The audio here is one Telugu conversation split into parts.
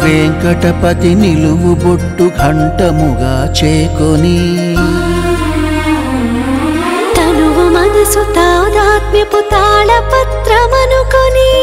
వెంకటపతి నిలువు బొట్టు ఘంటముగా చేకొని తనువు మనసు తాదాత్మ్యపు తాళపత్రమనుకొని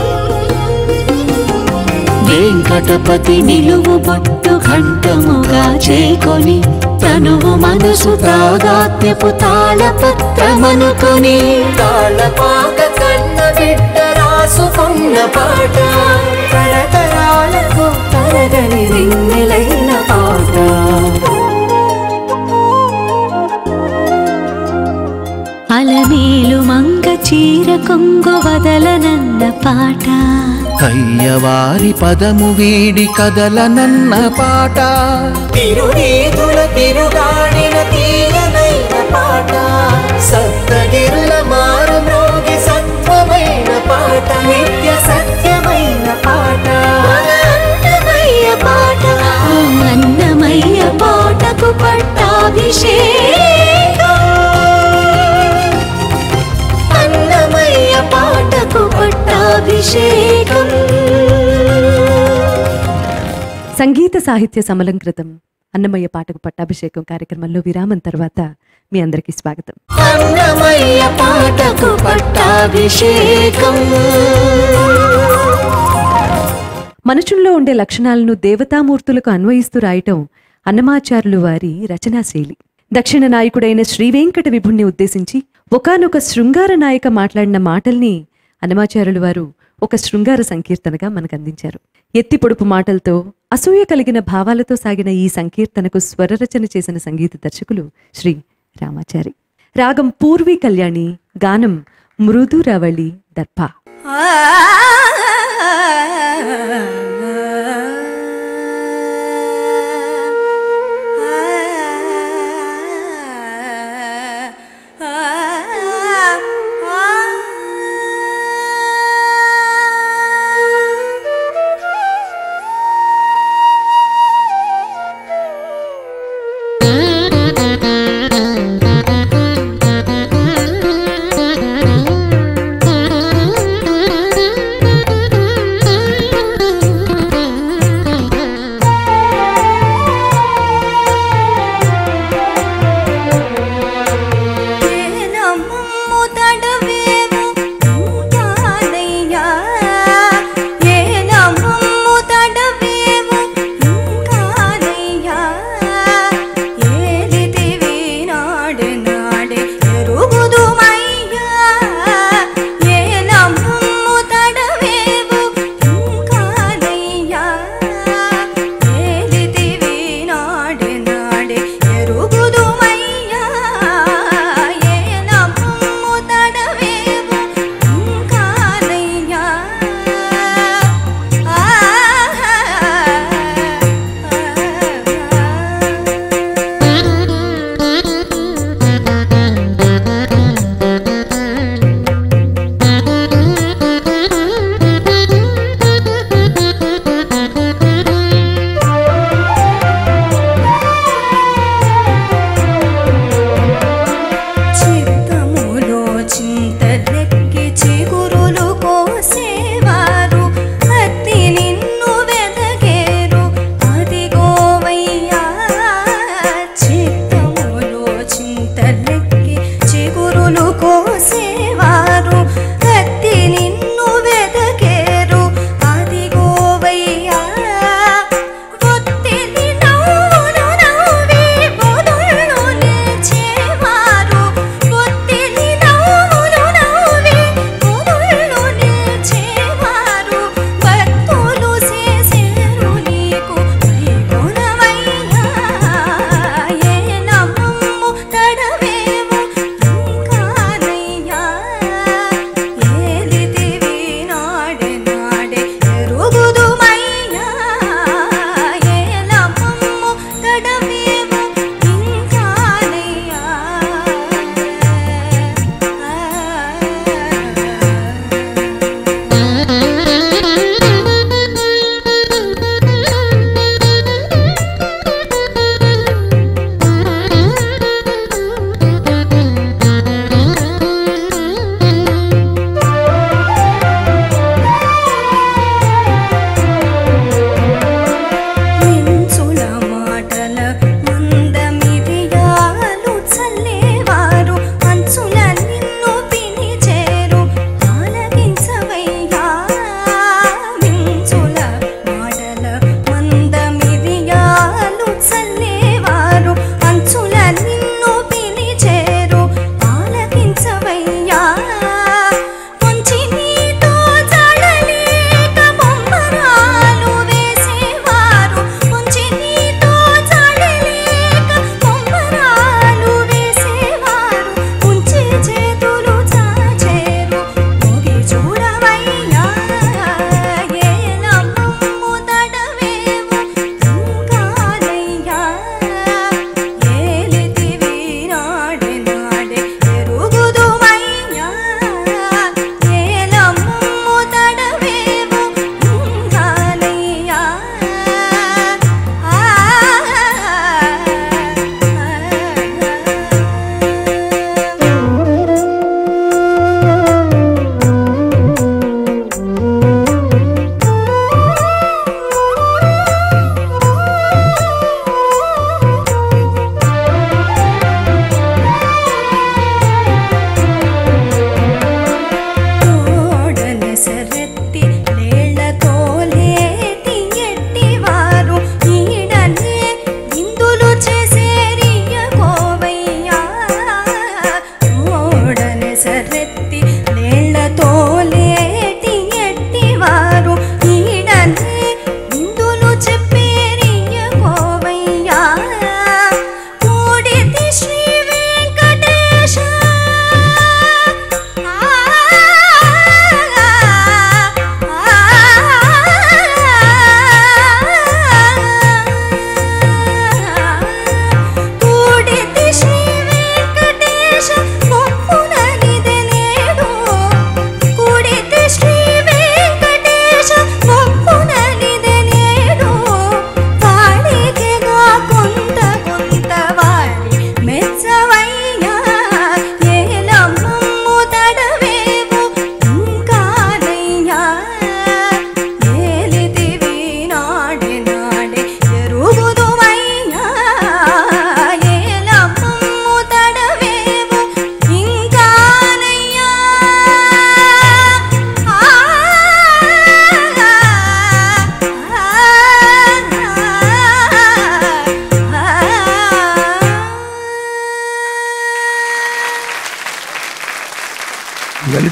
వెంకటపతి నిలువు బొట్టు ఘంటముగా చేకొని తనువు మనసు తాదాత్మ్యపు తాళపత్రమనుకొని తాళపాక కన్న బిడ్డ రాసుకున్న పాట తరతరాలకు తరగని రింగిలైన పాట అలమేలు మంగ చీర కొంగు వదలనన్న పాట కయ్యవారి పదము వీడి కదలనన్న పాట తిరునీతుల తిరుగాడిన తీయనైన పాట సప్తగిరుల మారు మ్రోగి సత్వమైన పాట నిత్య సత్యమైన పాట అన్నమయ్య పాట ఆ అన్నమయ్య పాటకు పట్టాభిషేకం అన్నమయ్య పాటకు పట్టాభిషేకం సంగీత సాహిత్య సమలంకృతం అన్నమయ్య పాటకు పట్టాభిషేకం కార్యక్రమంలో విరామం తర్వాత మీ అందరికీ స్వాగతం అన్నమయ్య పాటకు పట్టాభిషేకం మనుషుల్లో ఉండే లక్షణాలను దేవతామూర్తులకు అన్వయిస్తూ రాయటం అన్నమాచారులు వారి రచనా శైలి దక్షిణ నాయకుడైన శ్రీవేంకట విభుణ్ణి ఉద్దేశించి ఒకానొక శృంగార నాయక మాట్లాడిన మాటల్ని అన్నమాచారులు వారు ఒక శృంగార సంకీర్తనగా మనకు అందించారు ఎత్తి పొడుపు మాటలతో అసూయ కలిగిన భావాలతో సాగిన ఈ సంకీర్తనకు స్వరరచన చేసిన సంగీత దర్శకులు శ్రీ రామాచారి రాగం పూర్వీ కళ్యాణి గానం మృదురవళి దర్భ ఆ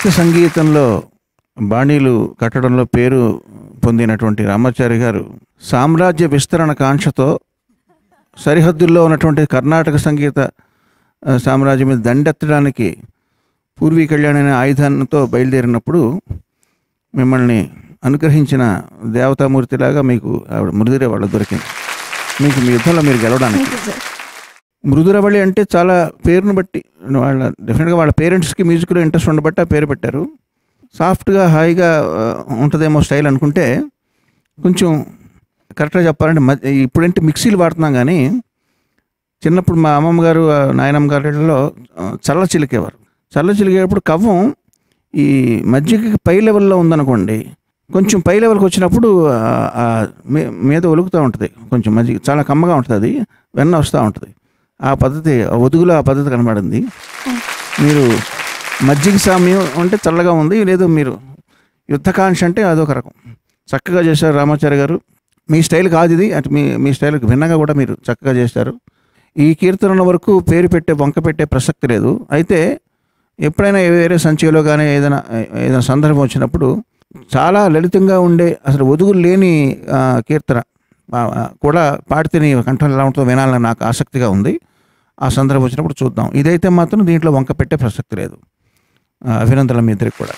లలిత సంగీతంలో బాణీలు కట్టడంలో పేరు పొందినటువంటి రామాచారి గారు సామ్రాజ్య విస్తరణ కాంక్షతో సరిహద్దుల్లో ఉన్నటువంటి కర్ణాటక సంగీత ఆ, సామ్రాజ్యం మీద దండెత్తడానికి పూర్వీ కళ్యాణ్ అనే ఆయుధాలతో బయలుదేరినప్పుడు మిమ్మల్ని అనుగ్రహించిన దేవతామూర్తిలాగా మీకు ఆవిడ మృదురే వాళ్ళ దొరికింది మీకు మీ యుద్ధంలో మీరు గెలవడానికి మృదురవళి అంటే చాలా పేరును బట్టి వాళ్ళ డెఫినెట్గా వాళ్ళ పేరెంట్స్కి మ్యూజిక్లో ఇంట్రెస్ట్ ఉండబట్టి ఆ పేరు పెట్టారు సాఫ్ట్గా హాయిగా ఆ, ఉంటుందేమో స్టైల్ అనుకుంటే కొంచెం కరెక్ట్గా చెప్పాలంటే మధ్య ఇప్పుడంటే మిక్సీలు వాడుతున్నాం కానీ చిన్నప్పుడు మా అమ్మమ్మ గారు ఆ, నాయనమ్మ గారిలో చల్ల చిలికేవారు చల్ల చిలికేటప్పుడు కవ్వం ఈ మజ్జిగకి పై లెవెల్లో ఉందనుకోండి కొంచెం పై లెవెల్కి వచ్చినప్పుడు ఆ- ఆ మీ- మీద ఒలుగుతూ ఉంటుంది కొంచెం మజ్జిగ చాలా కమ్మగా ఉంటుంది అది వెన్న వస్తూ ఉంటుంది ఆ పద్ధతి ఆ ఒదుగులో ఆ పద్ధతి కనబడింది మీరు మజ్జిగ సామ్యం అంటే చల్లగా ఉంది లేదు మీరు యుద్ధకాంక్ష అంటే అదొక రకం చక్కగా చేశారు రామాచార్య గారు మీ స్టైల్ కాదు ఇది అటు మీ మీ స్టైల్కి భిన్నంగా కూడా మీరు చక్కగా చేశారు ఈ కీర్తనల వరకు పేరు పెట్టే వంక పెట్టే ప్రసక్తి లేదు అయితే ఎప్పుడైనా వేరే సంచిలో కానీ ఏదైనా ఏదైనా సందర్భం వచ్చినప్పుడు చాలా లలితంగా ఉండే అసలు ఒదుగులు లేని ఆ, కీర్తన ఆ, ఆ, కూడా పాడితే నీ కంఠం ఎలా ఉంటుందో వినాలని నాకు ఆసక్తిగా ఉంది ఆ సందర్భం వచ్చినప్పుడు చూద్దాం ఇదైతే మాత్రం దీంట్లో వంక పెట్టే ప్రసక్తి లేదు ఆ, అభినందనలు మీ ఇద్దరికి కూడా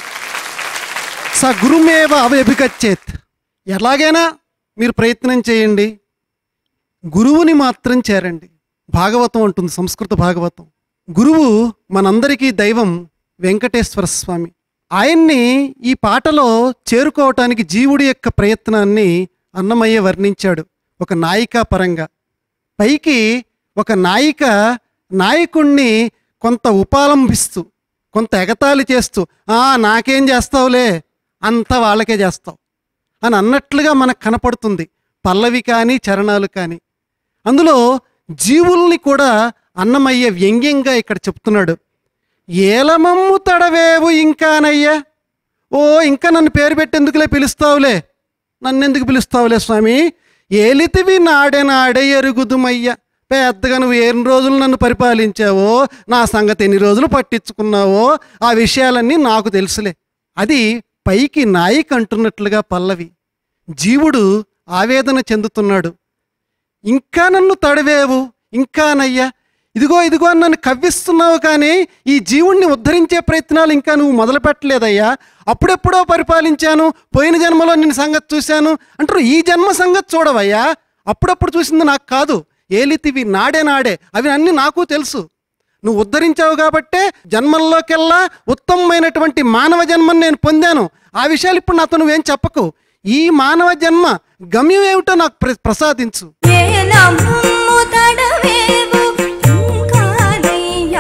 స గురుమేవ అవభిగచ్చేత్ ఎలాగైనా మీరు ప్రయత్నం చేయండి గురువుని మాత్రం చేరండి భాగవతం అంటుంది సంస్కృత భాగవతం గురువు మనందరికీ దైవం వెంకటేశ్వర స్వామి ఆయన్ని ఈ పాటలో చేరుకోవటానికి జీవుడి యొక్క ప్రయత్నాన్ని అన్నమయ్య వర్ణించాడు ఒక నాయికా పరంగా పైకి ఒక నాయిక నాయకుణ్ణి కొంత ఉపాలంభిస్తూ కొంత ఎగతాళి చేస్తూ "ఆ, నాకేం చేస్తావులే అంత వాళ్ళకే చేస్తావు అని అన్నట్లుగా మనకు కనపడుతుంది పల్లవి కానీ చరణాలు కానీ అందులో జీవుల్ని కూడా అన్నమయ్య వ్యంగ్యంగా ఇక్కడ చెప్తున్నాడు ఏలమమ్ము తడవేవు ఇంకానయ్యా ఓ ఇంకా నన్ను పేరు పెట్టేందుకులే పిలుస్తావులే నన్నెందుకు పిలుస్తావులే స్వామి ఏలితివి నాడే నాడే ఎరుగుదుమయ్యా పెద్దగా నువ్వు ఎన్ని రోజులు నన్ను పరిపాలించావో నా సంగతి ఎన్ని రోజులు పట్టించుకున్నావో ఆ విషయాలన్నీ నాకు తెలుసులే అది పైకి నాయిక అంటున్నట్లుగా పల్లవి జీవుడు ఆవేదన చెందుతున్నాడు ఇంకా నన్ను తడివేవు ఇంకానయ్యా ఇదిగో ఇదిగో అని నన్ను కవ్విస్తున్నావు కానీ ఈ జీవుణ్ణి ఉద్ధరించే ప్రయత్నాలు ఇంకా నువ్వు మొదలు పెట్టలేదయ్యా అప్పుడెప్పుడో పరిపాలించాను పోయిన జన్మలో నిన్ను సంగతి చూశాను అంటారు ఈ జన్మ సంగతి చూడవయ్యా అప్పుడప్పుడు చూసింది నాకు కాదు ఏలితివి నాడే నాడే అవి అన్నీ నాకు తెలుసు నువ్వు ఉద్ధరించావు కాబట్టే జన్మల్లోకెల్లా ఉత్తమమైనటువంటి మానవ జన్మను నేను పొందాను ఆ విషయాలు ఇప్పుడు నాతో నువ్వేం చెప్పకు ఈ మానవ జన్మ గమ్యం ఏమిటో నాకు ప్ర- ప్రసాదించు ఏలమ్ము తడవేవు ఇంకానయ్యా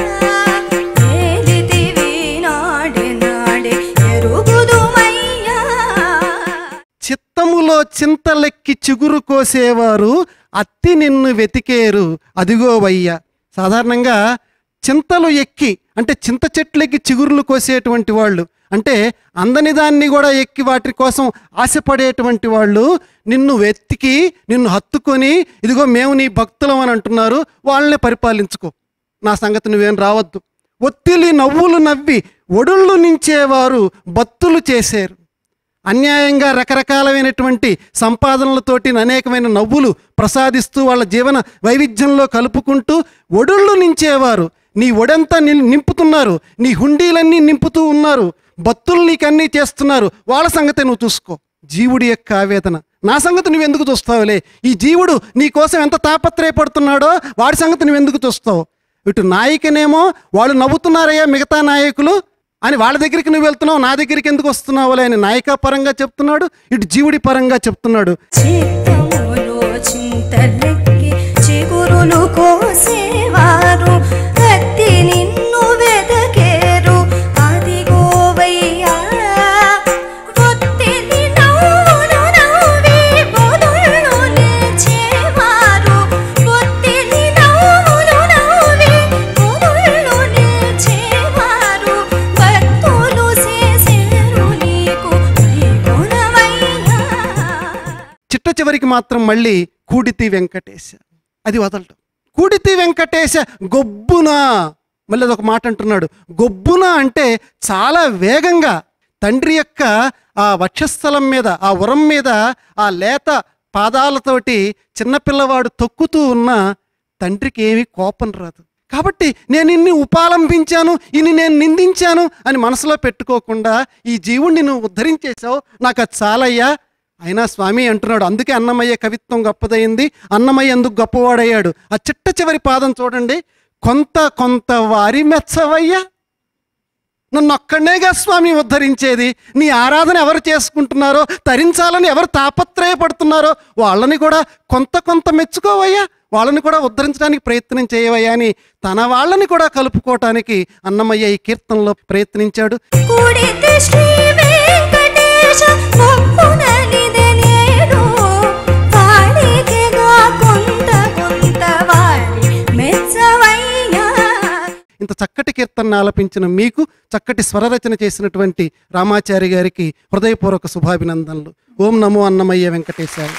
ఏలితివి నాడే నాడే ఎరుగుదుమయ్యా చిత్తములో చింతలెక్కి చిగురు కోసేవారు అత్తి నిన్ను వెతికేరు అదిగోవయ్య సాధారణంగా చింతలు ఎక్కి అంటే చింత చెట్లెక్కి చిగురులు కోసేటువంటి వాళ్ళు అంటే అందని దాన్ని కూడా ఎక్కి వాటి కోసం ఆశపడేటువంటి వాళ్ళు నిన్ను వెతికి నిన్ను హత్తుకొని ఇదిగో మేము నీ భక్తులం అని అంటున్నారు వాళ్ళనే పరిపాలించుకో నా సంగతి నువ్వేం రావద్దు ఒత్తిలి నవ్వులు నవ్వి ఒడుళ్ళు నించేవారు బత్తులు చేశారు అన్యాయంగా రకరకాలమైనటువంటి సంపాదనలతోటి అనేకమైన నవ్వులు ప్రసాదిస్తూ వాళ్ళ జీవన వైవిధ్యంలో కలుపుకుంటూ ఒడుళ్ళు నించేవారు నీ ఒడంతా నిం- నింపుతున్నారు నీ హుండీలన్నీ నింపుతూ ఉన్నారు బత్తులు నీకన్నీ చేస్తున్నారు వాళ్ళ సంగతి నువ్వు చూసుకో జీవుడి యొక్క ఆవేదన నా సంగతి నువ్వెందుకు చూస్తావులే ఈ జీవుడు నీ కోసం ఎంత తాపత్రయపడుతున్నాడో వాడి సంగతి నువ్వెందుకు చూస్తావు ఇటు నాయకనేమో వాళ్ళు నవ్వుతున్నారయ్యా మిగతా నాయకులు అని వాళ్ళ దగ్గరికి నువ్వు వెళ్తున్నావు నా దగ్గరికి ఎందుకు వస్తున్నావులే అని నాయకా పరంగా చెప్తున్నాడు ఇటు జీవుడి పరంగా చెప్తున్నాడు చిత్తములో చింతలెక్కి చిగురులు కోసేవారు కత్తి నిన్ను వెదకేరు అదిగోవయ్యా ఒత్తిడి నవ్వులు నవ్వి బొదుళ్ళు నిలిచేవారు ఒత్తిడి నవ్వులు నవ్వి బొదుళ్ళు నిలిచేవారు భక్తులు చేసేరు నీకు గుణమయ్యా చిట్ట చివరికి మాత్రం మళ్ళీ కూడితి వెంకటేశ అది వదలటం కూడితి వెంకటేశ గొబ్బున మళ్ళీ అదొక మాట అంటున్నాడు గొబ్బున అంటే చాలా వేగంగా తండ్రి యొక్క ఆ వక్షస్థలం మీద ఆ ఉరం మీద ఆ లేత పాదాలతోటి చిన్నపిల్లవాడు తొక్కుతూ ఉన్న తండ్రికి ఏమీ కోపం రాదు కాబట్టి నేను ఇన్ని ఉపాలంభించాను ఇన్ని నేను నిందించాను అని మనసులో పెట్టుకోకుండా ఈ జీవుణ్ణి నువ్వు ఉద్ధరించేశావు నాకు అది చాలయ్యా అయినా స్వామి అంటున్నాడు అందుకే అన్నమయ్య కవిత్వం గొప్పదైంది అన్నమయ్య ఎందుకు గొప్పవాడయ్యాడు ఆ చిట్ట చివరి పాదం చూడండి కొంత కొంత వారి మెచ్చవయ్యా నన్ను ఒక్కడనేగా స్వామి ఉద్ధరించేది నీ ఆరాధన ఎవరు చేసుకుంటున్నారో తరించాలని ఎవరు తాపత్రయపడుతున్నారో వాళ్ళని కూడా కొంత కొంత మెచ్చుకోవయ్యా వాళ్ళని కూడా ఉద్ధరించడానికి ప్రయత్నం చేయవయ్యా అని తన వాళ్ళని కూడా కలుపుకోవటానికి అన్నమయ్య ఈ కీర్తనలో ప్రయత్నించాడు కూడితే శ్రీ వెంకటేశ మొక్కునలిదే నేడు వాడికిగా కొంత కొంత వాడి మెచ్చవయ్యా ఇంత చక్కటి కీర్తనను ఆలపించిన మీకు చక్కటి స్వరరచన చేసినటువంటి రామాచారి గారికి హృదయపూర్వక శుభాభినందనలు ఓం నమో అన్నమయ్య వెంకటేశాయ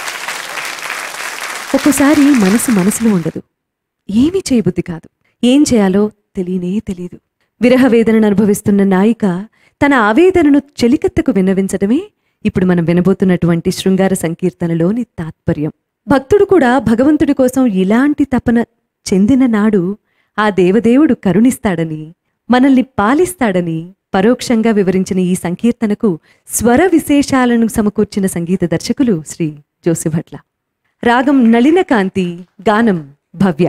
ఒక్కోసారి మనసు మనసులో ఉండదు ఏమీ చేయబుద్ధి కాదు ఏం చేయాలో తెలియనే తెలియదు విరహ వేదనను అనుభవిస్తున్న నాయిక తన ఆవేదనను చెలికత్తకు విన్నవించడమే ఇప్పుడు మనం వినబోతున్నటువంటి శృంగార సంకీర్తనలోని తాత్పర్యం భక్తుడు కూడా భగవంతుడి కోసం ఇలాంటి తపన చెందిన నాడు ఆ దేవదేవుడు కరుణిస్తాడని మనల్ని పాలిస్తాడని పరోక్షంగా వివరించిన ఈ సంకీర్తనకు స్వర విశేషాలను సమకూర్చిన సంగీత దర్శకులు శ్రీ జోసిభట్ల రాగం నళిన కాంతి గానం భవ్య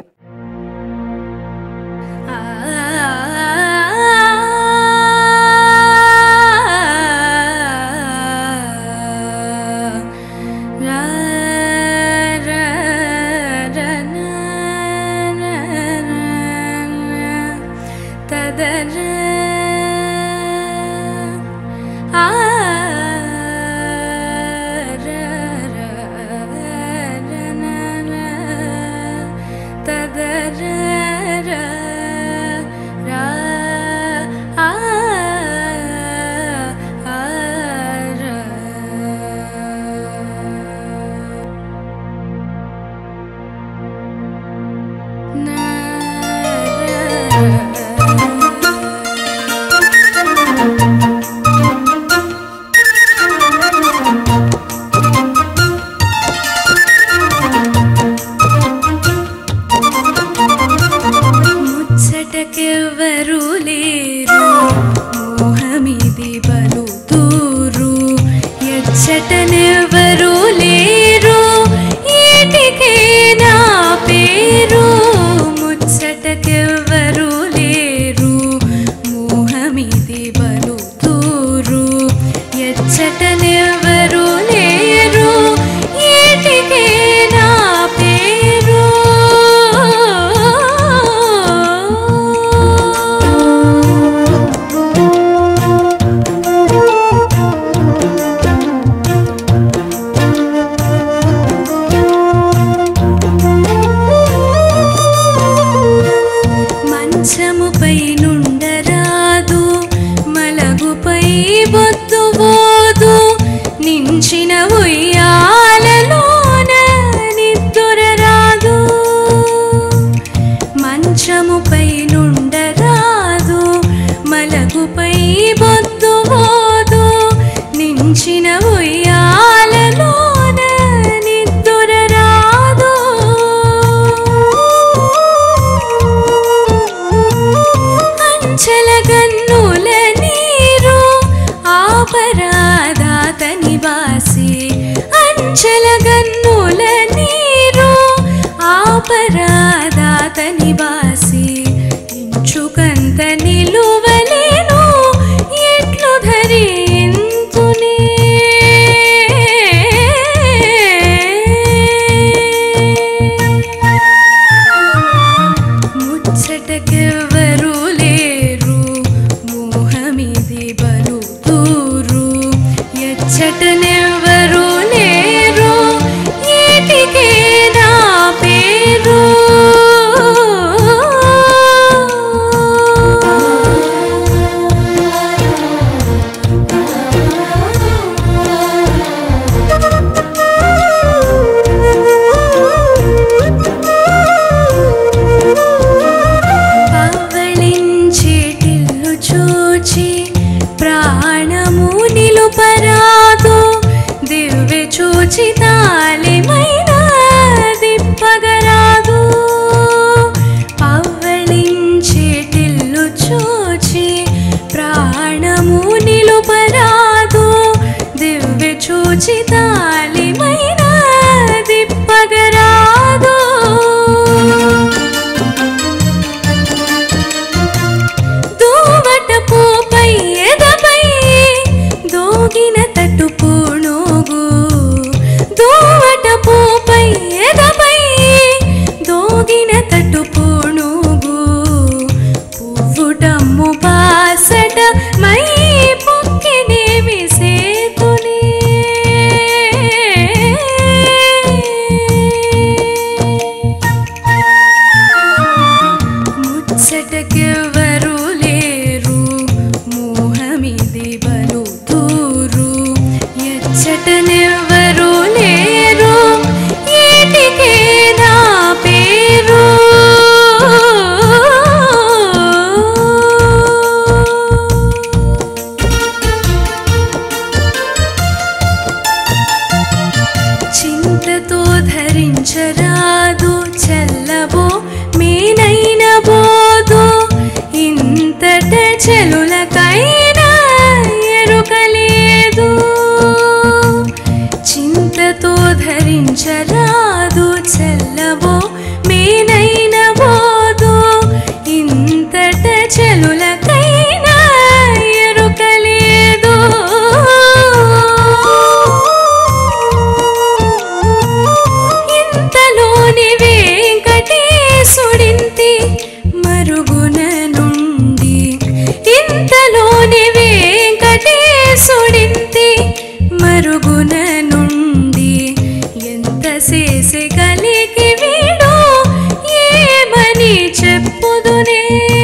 ముచ్చటకెవ్వరు లేరు మోహమిది బలు దూరు ఎచ్చటనెవ్వరు లేరు ఏటికే నా పేరు ముచ్చటకెవ్వరు లేరు మోహమిది బలు దూరు ఎచ్చటనెవ్వరు లేరు ఏటికే నా పేరు మంచముపై నుండరాదు మలగుపై బొద్దు పోదు నించిన ఉయ్యాలలోన నిద్దురరాదు మంచముపై నుండరాదు మలగుపై బొద్దు పోదు నించిన ఉయ్యాలలోన నిద్దురరాదు అంచల గన్నుల నీరు ఆపరాధాత నివాసి అంచల గన్నుల నీరు ఆపరాధాత నివాసి ఇంచుకంత నిలువలేను ఎట్లు ధరింతునే ముచ్చటకెవ్వరు లేరు మోహమిది బలు దూరు ఎచ్చటనెవ్వరు లేరు ఏటికే నా పేరు పవళ చితాలిమైన దిప్పగరాదు దూవట పూపై ఎదపై దోగిన తట్టు పూణోగు దూవట పూపై ఎదపై దోగిన తట్టు పూణోగు పువ్వుటమ్ము బాసట మై పొక్కినేమి సేతునే ముచ్చటకెవ్వరు లేరు మోహమిది బలు దూరు ఎచ్చటనెవ్వరు లేరు ఏటికే నా పేరు చింతతో ధరించరాదు చల్లబో మేనైన బోదు ఇంతట చెలులకైనా ఎరుకలేదు చింతతో ధరించరాదు చల్లబో మేనైన బోదు ఇంతట చెలులకైనా ఎరుకలేదు ఇంతలోని వెంకటేశుడింతి మరుగున నుండి ఇంతలోని వెంకటేశుడింతి మరుగున నుండి ఎంత చేసి కలిగి వీడు ఏమని చెప్పుదునే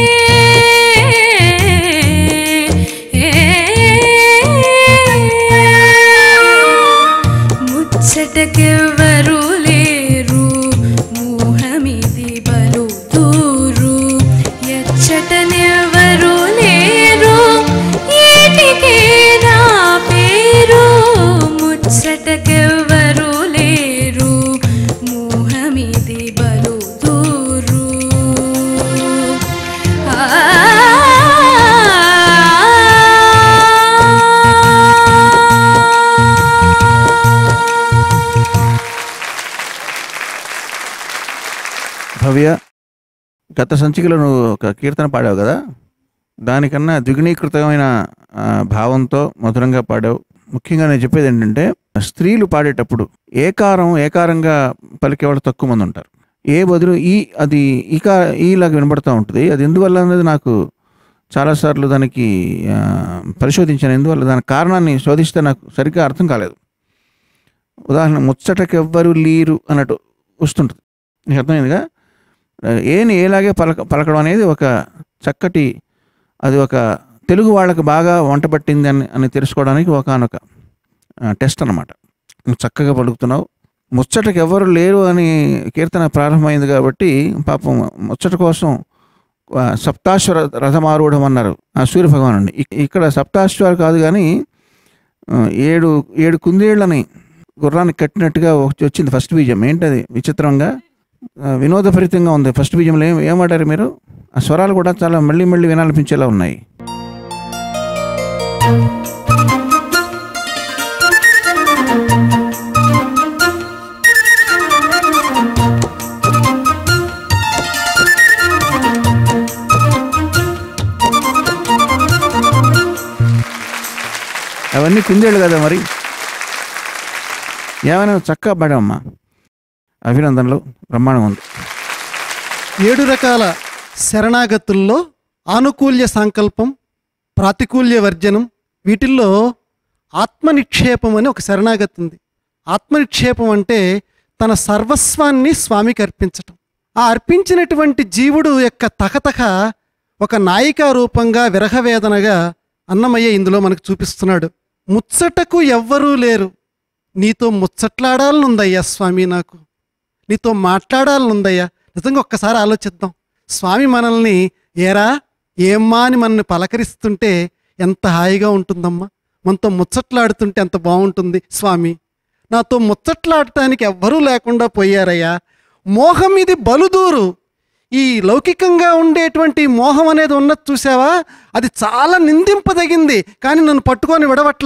ముచ్చటకెవ్వరు లేరు మోహమిది బలు దూరు ఎచ్చటనెవ్వరు లేరు ఏటికే నా పేరు ముచ్చటకెవ్వరు లేరు మోహమిది బలు దూరు భవ్య గత సంచికలో నువ్వు ఒక కీర్తన పాడావు కదా దానికన్నా ద్విగుణీకృతమైన ఆ, భావంతో మధురంగా పాడావు ముఖ్యంగా నేను చెప్పేది ఏంటంటే స్త్రీలు పాడేటప్పుడు ఏకారం ఏకారంగా పలికేవాళ్ళు తక్కువ మంది ఉంటారు ఏ బదులు ఈ అది ఈకా ఈలాగా వినబడుతూ ఉంటుంది అది ఎందువల్ల అనేది నాకు చాలాసార్లు దానికి ఆ, పరిశోధించాను ఎందువల్ల దాని కారణాన్ని శోధిస్తే నాకు సరిగ్గా అర్థం కాలేదు ఉదాహరణ ముచ్చటకెవ్వరు లీరు అన్నట్టు వస్తుంటుంది నీకు అర్థమైందిగా ఏని ఏలాగే పలక పలకడం అనేది ఒక చక్కటి అది ఒక తెలుగు వాళ్ళకి బాగా వంట పట్టింది అని అని తెలుసుకోవడానికి ఒకనొక టెస్ట్ అనమాట నువ్వు చక్కగా పలుకుతున్నావు ముచ్చటకి ఎవరు లేరు అని కీర్తన ప్రారంభమైంది కాబట్టి పాపం ముచ్చట కోసం ఆ, సప్తాశ్వర రథమారూఢం అన్నారు ఆ సూర్య భగవానుడిని ఇక్- ఇక్కడ సప్తాశ్వర కాదు కానీ ఆ, ఏడు ఏడు కుందేళ్ళని గుర్రానికి కట్టినట్టుగా వచ్చి- వచ్చింది ఫస్ట్ బీజం ఏంటది విచిత్రంగా ఆ, వినోదభరితంగా ఉంది ఫస్ట్ బీజంలో ఏం ఏమాడారు మీరు ఆ స్వరాలు కూడా చాలా మళ్ళీ మళ్ళీ వినాలనిపించేలా ఉన్నాయి అవన్నీ కుందేళ్ళు కదా మరి ఏమైనా చక్కగా పడామమ్మా అభినందనలు బ్రహ్మాండంగా ఉంది ఏడు రకాల శరణాగతుల్లో ఆనుకూల్య సంకల్పం ప్రాతికూల్య వర్జనం వీటిల్లో ఆత్మనిక్షేపం అని ఒక శరణాగతి ఉంది ఆత్మనిక్షేపం అంటే తన సర్వస్వాన్ని స్వామికి అర్పించటం ఆ అర్పించినటువంటి జీవుడు యొక్క తకతక ఒక నాయికా రూపంగా విరహవేదనగా అన్నమయ్య ఇందులో మనకు చూపిస్తున్నాడు ముచ్చటకు ఎవ్వరూ లేరు నీతో ముచ్చట్లాడాలనుందయ్యా స్వామి నాకు నీతో మాట్లాడాలనుందయ్యా నిజంగా ఒక్కసారి ఆలోచిద్దాం స్వామి మనల్ని ఏరా ఏమ్మా అని మనల్ని పలకరిస్తుంటే ఎంత హాయిగా ఉంటుందమ్మా మనతో ముచ్చట్లాడుతుంటే ఎంత బాగుంటుంది స్వామి నాతో ముచ్చట్లాడటానికి ఎవ్వరూ లేకుండా పోయారయ్యా మోహం ఇది బలుదూరు ఈ లౌకికంగా ఉండేటువంటి మోహం అనేది ఉన్నది చూసావా అది చాలా నిందింపదగింది కానీ నన్ను పట్టుకొని విడవట్ల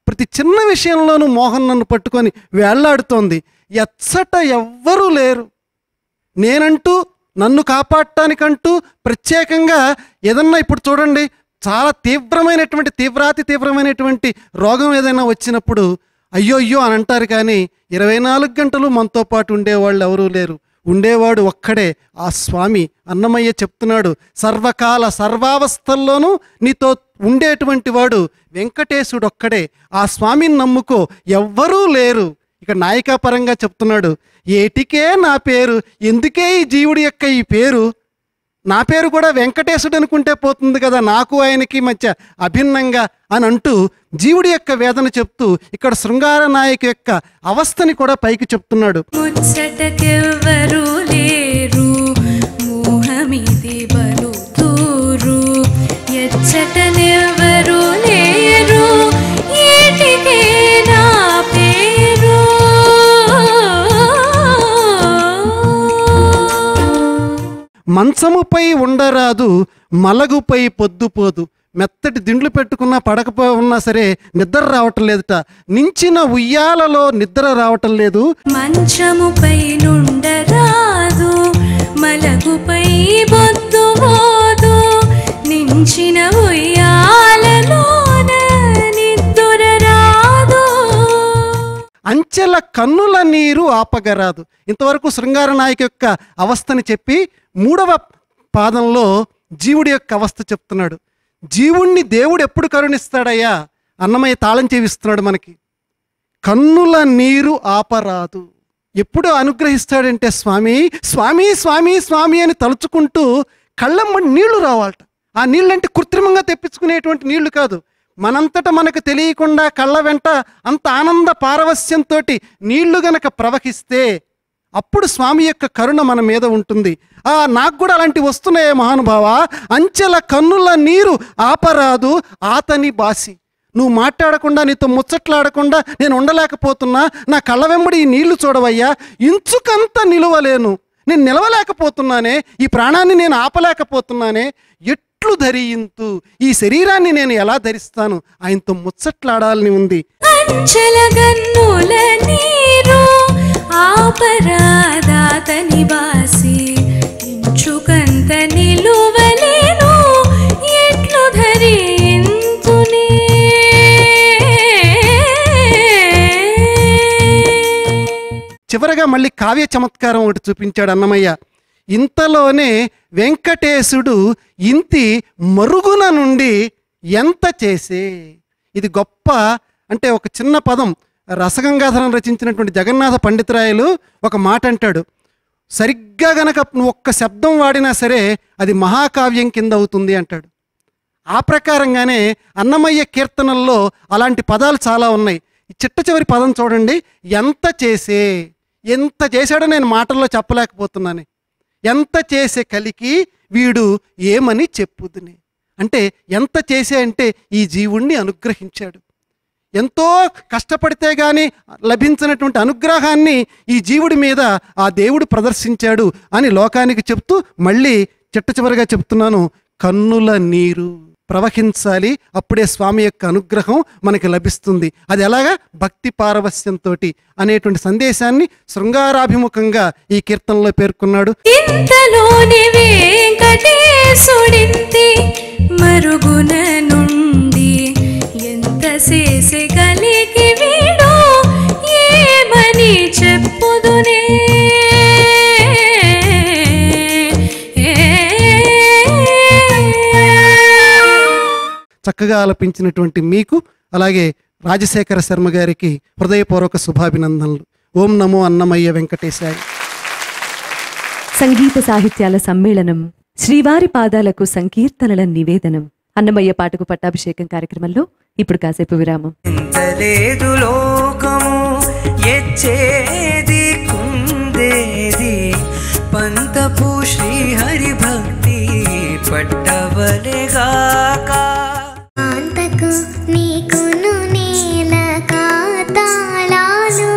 ప్రతి చిన్న విషయంలోనూ మోహన్ నన్ను పట్టుకొని వేళ్లాడుతోంది ఎచ్చట ఎవ్వరూ లేరు నేనంటూ నన్ను కాపాడటానికంటూ ప్రత్యేకంగా ఏదన్నా ఇప్పుడు చూడండి చాలా తీవ్రమైనటువంటి తీవ్రాతి తీవ్రమైనటువంటి రోగం ఏదైనా వచ్చినప్పుడు అయ్యో అయ్యో అని అంటారు కానీ ఇరవై నాలుగు గంటలు మనతో పాటు ఉండేవాళ్ళు ఎవరూ లేరు ఉండేవాడు ఒక్కడే ఆ స్వామి అన్నమయ్య చెప్తున్నాడు సర్వకాల సర్వావస్థల్లోనూ నీతో ఉండేటువంటి వాడు వెంకటేశుడు ఒక్కడే ఆ స్వామిని నమ్ముకో ఎవ్వరూ లేరు ఇక నాయికాపరంగా చెప్తున్నాడు ఏటికే నా పేరు ఎందుకే ఈ జీవుడి యొక్క ఈ పేరు నా పేరు కూడా వెంకటేశుడు అనుకుంటే పోతుంది కదా నాకు ఆయనకి మధ్య అభిన్నంగా అని అంటూ జీవుడి యొక్క వేదన చెప్తూ ఇక్కడ శృంగార నాయక యొక్క అవస్థని కూడా పైకి చెప్తున్నాడు ముచ్చటకెవ్వరూ లేరు మోహమిది బలు దూరు ఎచ్చటనెవ్వరూ లేరు ఏటికే నా పేరు మంచముపై ఉండరాదు మలగుపై పొద్దుపోదు మెత్తటి దిండ్లు పెట్టుకున్నా పడకపో ఉన్నా సరే నిద్ర రావటం లేదుట నించిన ఉయ్యాలలో నిద్ర రావటం లేదు మంచముపై నుండరాదు మలగుపై బొద్దు పోదు నించిన ఉయ్యాలలోన నిద్దుర రాదు అంచెల కన్నుల నీరు ఆపగరాదు ఇంతవరకు శృంగార నాయక యొక్క అవస్థని చెప్పి మూడవ పాదంలో జీవుడి యొక్క అవస్థ చెప్తున్నాడు జీవుణ్ణి దేవుడు ఎప్పుడు కరుణిస్తాడయ్యా అన్నమయ్య తాళం చేవిస్తున్నాడు మనకి కన్నుల నీరు ఆపరాదు ఎప్పుడు అనుగ్రహిస్తాడంటే స్వామి స్వామి స్వామి స్వామి అని తలుచుకుంటూ కళ్ళమ్మడి నీళ్లు రావాలట ఆ నీళ్ళంటే కృత్రిమంగా తెప్పించుకునేటువంటి నీళ్లు కాదు మనంతట మనకు తెలియకుండా కళ్ళ వెంట అంత ఆనంద పారవస్యంతో నీళ్లు గనక ప్రవహిస్తే అప్పుడు స్వామి యొక్క కరుణ మన మీద ఉంటుంది ఆ నాకు కూడా అలాంటివి వస్తున్నాయే మహానుభావ అంచెల కన్నుల నీరు ఆపరాదు ఆతని బాసి నువ్వు మాట్లాడకుండా నీతో ముచ్చట్లాడకుండా నేను ఉండలేకపోతున్నా నా కళ్ళ వెంబడి ఈ నీళ్లు చూడవయ్యా ఇంచుకంత నిలవలేను నేను నిలవలేకపోతున్నానే ఈ ప్రాణాన్ని నేను ఆపలేకపోతున్నానే ఎట్లు ధరింతు ఈ శరీరాన్ని నేను ఎలా ధరిస్తాను ఆయనతో ముచ్చట్లాడాలని ఉంది అంచెల గన్నుల నీరు ఆపరాదాతని బాసి ఇంచుకంత నిలువలేను ఎట్లు ధరింతునే చివరగా మళ్ళీ కావ్య చమత్కారం ఒకటి చూపించాడు అన్నమయ్య ఇంతలోనే వెంకటేశుడు ఇంతి మరుగున నుండి ఎంత చేసే ఇది గొప్ప అంటే ఒక చిన్న పదం రసగంగాధరం రచించినటువంటి జగన్నాథ పండితరాయలు ఒక మాట అంటాడు సరిగ్గా గనక నువ్వు ఒక్క శబ్దం వాడినా సరే అది మహాకావ్యం కింద అవుతుంది అంటాడు ఆ ప్రకారంగానే అన్నమయ్య కీర్తనల్లో అలాంటి పదాలు చాలా ఉన్నాయి ఈ చిట్ట చివరి పదం చూడండి ఎంత చేసే ఎంత చేశాడో నేను మాటల్లో చెప్పలేకపోతున్నాను ఎంత చేసే కలికి వీడు ఏమని చెప్పుదుని అంటే ఎంత చేసే అంటే ఈ జీవుణ్ణి అనుగ్రహించాడు ఎంతో కష్టపడితే గాని లభించినటువంటి అనుగ్రహాన్ని ఈ జీవుడి మీద ఆ దేవుడు ప్రదర్శించాడు అని లోకానికి చెప్తూ మళ్ళీ చిట్ట చివరిగా చెప్తున్నాను కన్నుల నీరు ప్రవహించాలి అప్పుడే స్వామి యొక్క అనుగ్రహం మనకి లభిస్తుంది అది ఎలాగా భక్తి పారవస్యంతో అనేటువంటి సందేశాన్ని శృంగారాభిముఖంగా ఈ కీర్తనలో పేర్కొన్నాడు ఇంతలోని వెంకటేశుడింతి మరుగున నుండి ఎంత చేసే కలిగి వీడు ఏమని చెప్పుదునే చక్కగా ఆలపించినటువంటి మీకు అలాగే రాజశేఖర శర్మ గారికి హృదయపూర్వక శుభాభినందనలు ఓం నమో అన్నమయ్య వెంకటేశాయ సంగీత సాహిత్యాల సమ్మేళనం శ్రీవారి పాదాలకు సంకీర్తనల నివేదనం అన్నమయ్య పాటకు పట్టాభిషేకం కార్యక్రమంలో ఇప్పుడు కాసేపు విరామం లేదు లోకము ఎచ్చేది కుందేది పంతపు శ్రీహరి భక్తి పట్టవలెగాక అంతకు నీకును నేల కాతాళాలు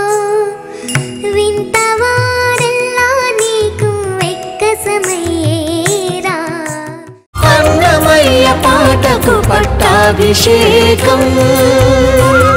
వింతవారెల్లా నీకు వెక్కసమయ్యేరా అన్నమయ్య పాటకు పట్టా అభిషేకం